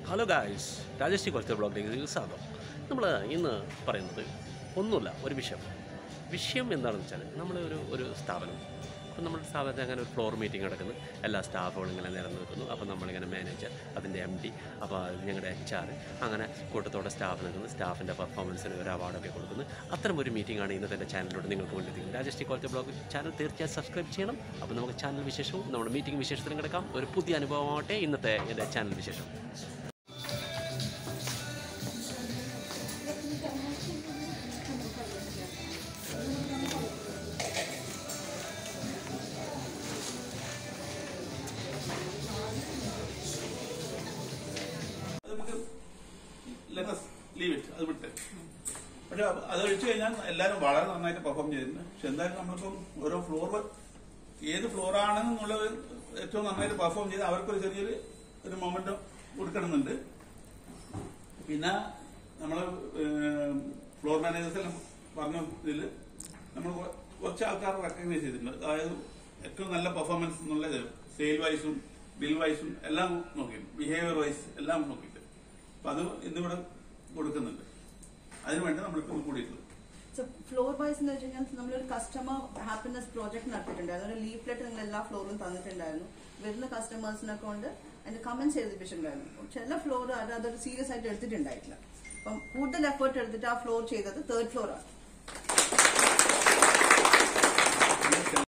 hello guys Rajasree Kolathe ബ്ലോഗിലേക്ക് സ്വാഗതം നമ്മൾ ഇന്ന് പറയുന്നത് ഒന്നുമില്ല ഒരു വിഷയം വിഷയം എന്താണെന്ന് വെച്ചാൽ നമ്മൾ ഒരു ഒരു സ്ഥാപനം അപ്പോൾ നമ്മുടെ സ്ഥാപനത്തിൽ അങ്ങനെ ഒരു ഫ്ലോർ മീറ്റിംഗ് നടക്കുന്നു എല്ലാ സ്റ്റാഫുകളും ഇങ്ങനെ നിരന്ന് നിൽക്കുന്നു അപ്പോൾ നമ്മളിങ്ങനെ മാനേജർ അതിൻ്റെ എം ഡി അപ്പോൾ ഞങ്ങളുടെ എച്ച് ആർ അങ്ങനെ കൂട്ടത്തോടെ സ്റ്റാഫ് നിൽക്കുന്നു സ്റ്റാഫിൻ്റെ പെർഫോമൻസിന് ഒരു അവാർഡൊക്കെ കൊടുക്കുന്നു അത്തരം ഒരു മീറ്റിംഗ് ആണ് ഇന്നത്തെ എൻ്റെ ചാനലിലൂടെ നിങ്ങൾക്ക് വേണ്ടി എത്തിക്കുന്നത് രാജശ്രീ കോലത്തെ ബ്ലോഗ് ചാനൽ തീർച്ചയായും സബ്സ്ക്രൈബ് ചെയ്യണം അപ്പോൾ നമുക്ക് ചാനൽ വിശേഷവും നമ്മുടെ മീറ്റിംഗ് വിശേഷത്തിലും കിടക്കാം ഒരു പുതിയ അനുഭവമാവട്ടെ ഇന്നത്തെ എൻ്റെ ചാനൽ വിശേഷം അത് നമുക്ക് ലീവ് ഇറ്റ് അത് വിട്ട് പക്ഷെ അത് അത് ഒഴിച്ചു കഴിഞ്ഞാൽ എല്ലാവരും വളരെ നന്നായിട്ട് പെർഫോം ചെയ്തിട്ടുണ്ട് പക്ഷെ എന്തായാലും നമ്മളിപ്പം ഓരോ ഫ്ലോർ ഏത് ഫ്ലോറാണ് എന്നുള്ളത് ഏറ്റവും നന്നായിട്ട് പെർഫോം ചെയ്ത് അവർക്കൊരു ചെറിയൊരു ഒരു മൊമെന്റ് കൊടുക്കണമെന്നുണ്ട് പിന്നെ നമ്മൾ ഫ്ലോർ മാനേജേഴ്സ് എല്ലാം പറഞ്ഞ ഇതിൽ നമ്മൾ കുറച്ച് ആൾക്കാർ റെക്കഗ്നൈസ് ചെയ്തിട്ടുണ്ട് അതായത് ഏറ്റവും നല്ല പെർഫോമൻസ് എന്നുള്ള സെയിൽ വൈസും ബിൽ വൈസും എല്ലാം നോക്കി ബിഹേവിയർ വൈസ് എല്ലാം നോക്കിയിട്ട് അപ്പൊ അത് ഇന്നിവിടെ കൊടുക്കുന്നുണ്ട് അതിനുവേണ്ടി നമ്മളിപ്പോൾ കൂടിയിട്ടുള്ളത് ഫ്ലോർ വൈസ് എന്ന് വെച്ച് കഴിഞ്ഞാൽ നമ്മളൊരു കസ്റ്റമർ ഹാപ്പിനെസ് പ്രോജക്ട് നടത്തിയിട്ടുണ്ടായിരുന്നു ഒരു ലീഫ്ലെറ്റ് നിങ്ങൾ എല്ലാ ഫ്ലോറിലും തന്നിട്ടുണ്ടായിരുന്നു വരുന്ന കസ്റ്റമേഴ്സിനെ കൊണ്ട് അതിന്റെ കമന്റ്സ് എഴുതിപ്പിച്ചിട്ടുണ്ടായിരുന്നു ചില ഫ്ലോർ അത് അതൊരു സീരിയസ് ആയിട്ട് എടുത്തിട്ടുണ്ടായിട്ടില്ല അപ്പം കൂടുതൽ എഫേർട്ട് എടുത്തിട്ട് ആ ഫ്ലോർ ചെയ്തത് തേർഡ് ഫ്ലോർ ആണ്